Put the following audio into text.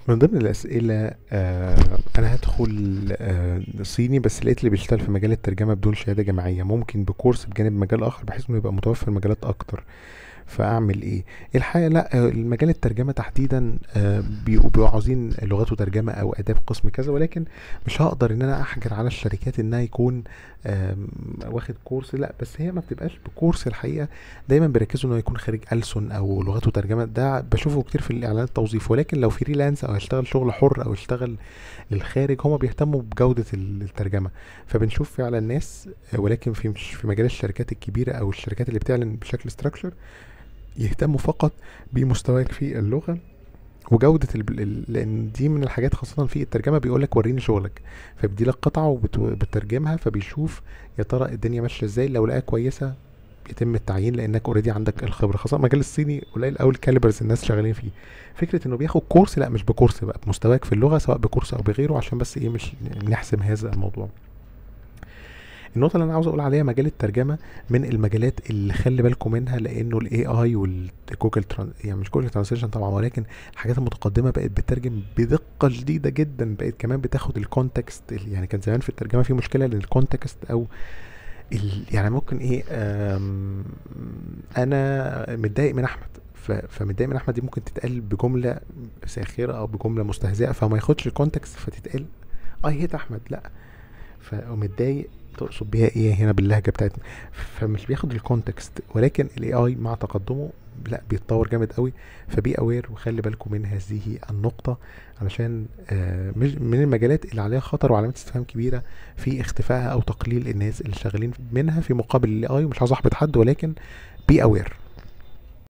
من ضمن الأسئلة آه أنا هدخل آه صيني بس لقيت اللي بيشتغل في مجال الترجمة بدون شهادة جامعية ممكن بكورس بجانب مجال آخر بحيث إنه يبقى متوفر مجالات أكتر فأعمل إيه؟ الحقيقة لأ آه، المجال الترجمة تحديدا آه بيبقوا بيبقوا عاوزين لغات وترجمة أو آداب قسم كذا ولكن مش هقدر إن أنا أحجر على الشركات إنها يكون آم، واخد كورس لأ بس هي ما بتبقاش بكورس الحقيقة دايما بيركزوا إنه يكون خريج ألسن أو لغات وترجمة ده بشوفه كتير في الإعلانات التوظيف ولكن لو فريلانس أو هيشتغل شغل حر أو يشتغل للخارج هما بيهتموا بجودة الترجمة فبنشوف فعلا ناس آه، ولكن في مش في مجال الشركات الكبيرة أو الشركات اللي بتعلن بشكل ستراكشر يهتموا فقط بمستواك في اللغة وجودة ال... ال- لأن دي من الحاجات خاصة في الترجمة بيقولك وريني شغلك فبيدي لك قطعة وبترجمها فبيشوف يا ترى الدنيا ماشية ازاي لو لقاها كويسة بيتم التعيين لانك اوريدي عندك الخبره خاصه المجال الصيني قليل قوي الكاليبرز الناس شغالين فيه فكره انه بياخد كورس لا مش بكورس بقى بمستواك في اللغه سواء بكورس او بغيره عشان بس ايه مش نحسم هذا الموضوع النقطة اللي أنا عاوز أقول عليها مجال الترجمة من المجالات اللي خلي بالكم منها لأنه ال AI والجوجل تران يعني مش جوجل ترانسليشن طبعا ولكن الحاجات المتقدمة بقت بتترجم بدقة شديدة جدا بقت كمان بتاخد الكونتكست يعني كان زمان في الترجمة في مشكلة لأن الكونتكست أو ال... يعني ممكن ايه أم... انا متضايق من احمد ف... فمتضايق من احمد دي ممكن تتقال بجمله ساخره او بجمله مستهزئه فما ياخدش الكونتكست فتتقال اي هيت احمد لا فمتضايق تقصد بيها ايه هنا باللهجه بتاعتنا فمش بياخد الكونتكست ولكن الاي اي مع تقدمه لا بيتطور جامد قوي فبي اوير وخلي بالكم من هذه النقطه علشان آه مش من المجالات اللي عليها خطر وعلامات استفهام كبيره في اختفائها او تقليل الناس اللي شغالين منها في مقابل الاي اي مش عاوز احبط حد ولكن بي اوير